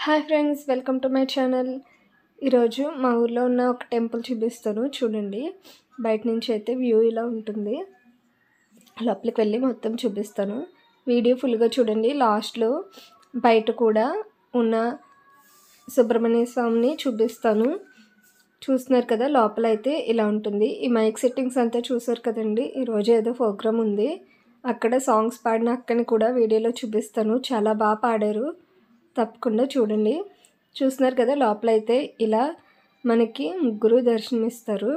hi friends welcome to my channel ఈరోజు మా ఊర్లో ఉన్న ఒక టెంపుల్ చూపిస్తాను చూడండి బయట నుంచి అయితే వ్యూ ఇలా ఉంటుంది లోపలికి వెళ్ళి మొత్తం చూపిస్తాను వీడియో ఫుల్గా చూడండి లాస్ట్లో బయట కూడా ఉన్న సుబ్రహ్మణ్య స్వామిని చూపిస్తాను చూస్తున్నారు కదా లోపల అయితే ఇలా ఉంటుంది ఈ మైక్ సెట్టింగ్స్ అంతా చూసారు కదండి ఈరోజు ఏదో ప్రోగ్రామ్ ఉంది అక్కడ సాంగ్స్ పాడిన అక్కని కూడా వీడియోలో చూపిస్తాను చాలా బాగా పాడారు తప్పకుండా చూడండి చూస్తున్నారు కదా లోపల అయితే ఇలా మనకి ముగ్గురు దర్శనమిస్తారు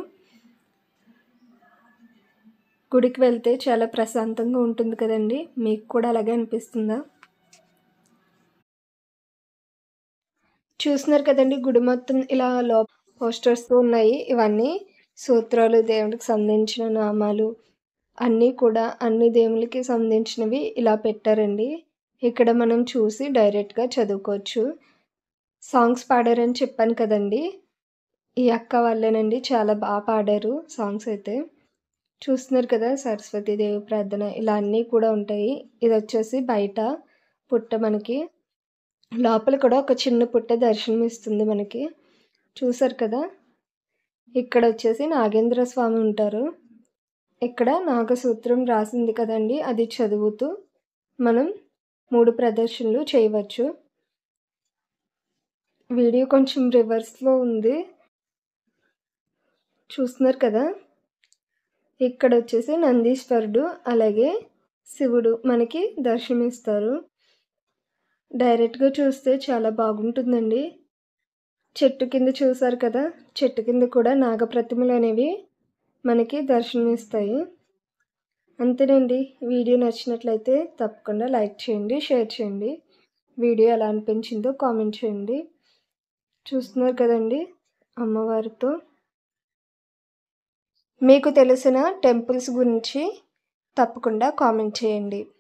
గుడికి వెళ్తే చాలా ప్రశాంతంగా ఉంటుంది కదండి మీకు కూడా అలాగే అనిపిస్తుందా చూస్తున్నారు కదండి గుడి మొత్తం ఇలా లో పోస్టర్స్ ఉన్నాయి ఇవన్నీ సూత్రాలు దేవుడికి సంబంధించిన నామాలు అన్నీ కూడా అన్ని దేవులకి సంబంధించినవి ఇలా పెట్టారండి ఇక్కడ మనం చూసి డైరెక్ట్గా చదువుకోవచ్చు సాంగ్స్ పాడారని చెప్పాను కదండి ఈ అక్క వాళ్ళేనండి చాలా బాగా పాడారు సాంగ్స్ అయితే చూస్తున్నారు కదా సరస్వతీదేవి ప్రార్థన ఇలా అన్నీ కూడా ఉంటాయి ఇది వచ్చేసి బయట పుట్ట మనకి లోపల కూడా ఒక చిన్న పుట్ట దర్శనం ఇస్తుంది మనకి చూసారు కదా ఇక్కడ వచ్చేసి నాగేంద్ర స్వామి ఉంటారు ఇక్కడ నాగసూత్రం రాసింది కదండి అది చదువుతూ మనం మూడు ప్రదర్శనలు చేయవచ్చు వీడియో కొంచెం రివర్స్లో ఉంది చూస్తున్నారు కదా ఇక్కడ వచ్చేసి నందీశ్వరుడు అలాగే శివుడు మనకి దర్శనమిస్తారు డైరెక్ట్గా చూస్తే చాలా బాగుంటుందండి చెట్టు కింద చూసారు కదా చెట్టు కింద కూడా నాగప్రతిమలు అనేవి మనకి దర్శనమిస్తాయి అంతేనండి వీడియో నచ్చినట్లయితే తప్పకుండా లైక్ చేయండి షేర్ చేయండి వీడియో ఎలా అనిపించిందో కామెంట్ చేయండి చూస్తున్నారు కదండి అమ్మవారితో మీకు తెలిసిన టెంపుల్స్ గురించి తప్పకుండా కామెంట్ చేయండి